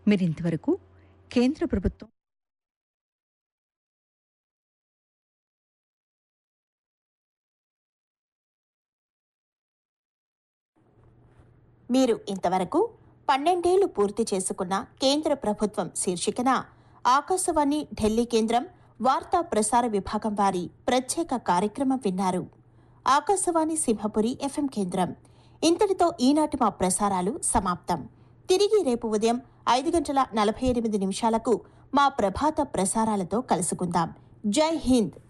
మీరింతవరకు కేంద్ర ప్రభుత్వం మీరు ఇంతవరకు పన్నెండేళ్లు పూర్తి చేసుకున్న కేంద్ర ప్రభుత్వం శీర్షికన ఆకాశవాణి ఢిల్లీ కేంద్రం వార్తా ప్రసార విభాగం వారి ప్రత్యేక కార్యక్రమం విన్నారు ఆకాశవాణి సింహపురి ఎఫ్ఎం కేంద్రం ఇంతటితో ఈనాటి మా ప్రసారాలు సమాప్తం తిరిగి రేపు ఉదయం ఐదు గంటల నలభై ఎనిమిది నిమిషాలకు మా ప్రభాత ప్రసారాలతో కలుసుకుందాం జై హింద్